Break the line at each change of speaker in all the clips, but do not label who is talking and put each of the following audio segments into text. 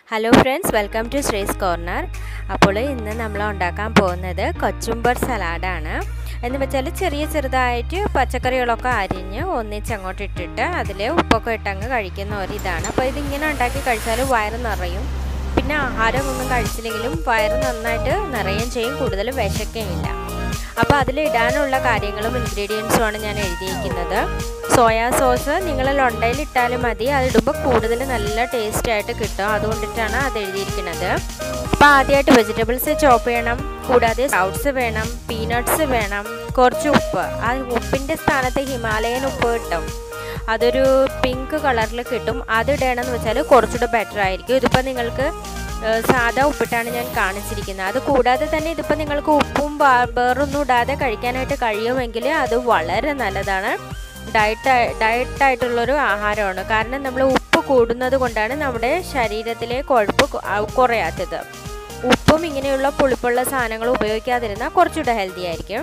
hello friends welcome to Sree's corner അപ്പോൾ ഇന്ന് നമ്മൾ ഉണ്ടാക്കാൻ പോകുന്നത് കൊച്ചുംബർ സലാഡാണ് എന്ന് വെച്ചാൽ ചെറിയ ചെറുതായിട്ട് പച്ചക്കറികളൊക്കെ അരിഞ്ഞ് ഒന്നിച്ച് അങ്ങോട്ട് ഇട്ടിട്ട് അതിൽ ഉപ്പൊക്കെ ഇട്ടങ്ങ് കഴിക്കുന്ന ഒരിതാണ് അപ്പോൾ ഇതിങ്ങനെ ഉണ്ടാക്കി കഴിച്ചാൽ വയറ് നിറയും പിന്നെ ആഹാരമൊന്നും കഴിച്ചില്ലെങ്കിലും വയറ് നന്നായിട്ട് നിറയുകയും ചെയ്യും കൂടുതൽ വിശക്കുകയില്ല അപ്പോൾ അതിൽ ഇടാനുള്ള കാര്യങ്ങളും ഇൻഗ്രീഡിയൻസുമാണ് ഞാൻ എഴുതിയിരിക്കുന്നത് സോയാ സോസ് നിങ്ങൾ ലൊണ്ടയിൽ ഇട്ടാലും മതി അതിടുമ്പോൾ കൂടുതൽ നല്ല ടേസ്റ്റ് ആയിട്ട് കിട്ടും അതുകൊണ്ടിട്ടാണ് അത് എഴുതിയിരിക്കുന്നത് അപ്പോൾ ആദ്യമായിട്ട് വെജിറ്റബിൾസ് ചോപ്പ് ചെയ്യണം കൂടാതെ സ്പ്രൗട്ട്സ് വേണം പീനട്ട്സ് വേണം കുറച്ച് ഉപ്പ് ആ ഉപ്പിൻ്റെ സ്ഥാനത്ത് ഹിമാലയൻ ഉപ്പ് കിട്ടും അതൊരു പിങ്ക് കളറിൽ കിട്ടും അത് ഇടണമെന്ന് വെച്ചാൽ കുറച്ചുകൂടെ ബെറ്റർ ആയിരിക്കും ഇതിപ്പോൾ നിങ്ങൾക്ക് സാധാ ഉപ്പിട്ടാണ് ഞാൻ കാണിച്ചിരിക്കുന്നത് അത് കൂടാതെ തന്നെ ഇതിപ്പോൾ നിങ്ങൾക്ക് ഉപ്പും വേറൊന്നും ഇടാതെ കഴിക്കാനായിട്ട് കഴിയുമെങ്കിൽ അത് വളരെ നല്ലതാണ് ഡയറ്റ് ഡയറ്റായിട്ടുള്ളൊരു ആഹാരമാണ് കാരണം നമ്മൾ ഉപ്പ് കൂടുന്നത് കൊണ്ടാണ് നമ്മുടെ ശരീരത്തിലെ കൊഴുപ്പ് കുറയാത്തത് ഉപ്പും ഇങ്ങനെയുള്ള പുളിപ്പുള്ള സാധനങ്ങൾ ഉപയോഗിക്കാതിരുന്നാൽ കുറച്ചുകൂടെ ഹെൽത്തി ആയിരിക്കും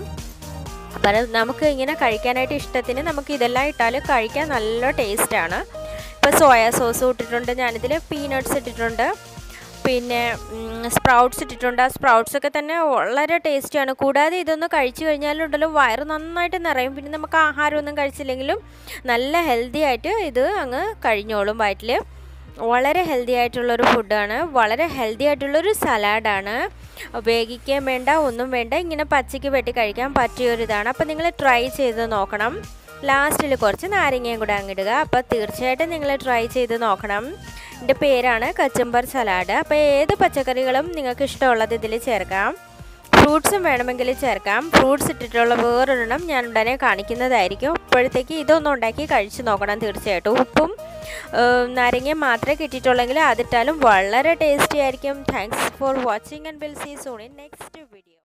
അപ്പം നമുക്ക് ഇങ്ങനെ കഴിക്കാനായിട്ട് ഇഷ്ടത്തിന് നമുക്ക് ഇതെല്ലാം ഇട്ടാൽ കഴിക്കാൻ നല്ല ടേസ്റ്റാണ് ഇപ്പോൾ സോയാ സോസ് ഇട്ടിട്ടുണ്ട് ഞാനിതിൽ പീനട്ട്സ് ഇട്ടിട്ടുണ്ട് പിന്നെ സ്പ്രൗട്ട്സ് ഇട്ടിട്ടുണ്ട് ആ സ്പ്രൗട്ട്സ് ഒക്കെ തന്നെ വളരെ ടേസ്റ്റിയാണ് കൂടാതെ ഇതൊന്ന് കഴിച്ചു കഴിഞ്ഞാലുണ്ടല്ലോ വയറ് നന്നായിട്ട് നിറയും പിന്നെ നമുക്ക് ആഹാരമൊന്നും കഴിച്ചില്ലെങ്കിലും നല്ല ഹെൽത്തി ആയിട്ട് ഇത് അങ്ങ് കഴിഞ്ഞോളും വയറ്റിൽ വളരെ ഹെൽത്തി ആയിട്ടുള്ളൊരു ഫുഡാണ് വളരെ ഹെൽത്തി ആയിട്ടുള്ളൊരു സലാഡാണ് വേഗിക്കാൻ വേണ്ട ഒന്നും വേണ്ട ഇങ്ങനെ പച്ചയ്ക്ക് വെട്ടി കഴിക്കാൻ പറ്റിയൊരിതാണ് അപ്പോൾ നിങ്ങൾ ട്രൈ ചെയ്ത് നോക്കണം ലാസ്റ്റിൽ കുറച്ച് നാരങ്ങയും കൂടെ അങ്ങിടുക അപ്പോൾ തീർച്ചയായിട്ടും നിങ്ങൾ ട്രൈ ചെയ്ത് നോക്കണം എൻ്റെ പേരാണ് കച്ചമ്പർ സലാഡ് അപ്പോൾ ഏത് പച്ചക്കറികളും നിങ്ങൾക്ക് ഇഷ്ടമുള്ളത് ഇതിൽ ചേർക്കാം ഫ്രൂട്ട്സും വേണമെങ്കിൽ ചേർക്കാം ഫ്രൂട്ട്സ് ഇട്ടിട്ടുള്ള വേറൊരെണ്ണം ഞാൻ ഉടനെ കാണിക്കുന്നതായിരിക്കും അപ്പോഴത്തേക്ക് ഇതൊന്നും ഉണ്ടാക്കി കഴിച്ച് നോക്കണം തീർച്ചയായിട്ടും ഉപ്പും നാരങ്ങയും മാത്രമേ കിട്ടിയിട്ടുള്ളെങ്കിൽ അതിട്ടാലും വളരെ ടേസ്റ്റി ആയിരിക്കും thanks for watching and will see soon in next video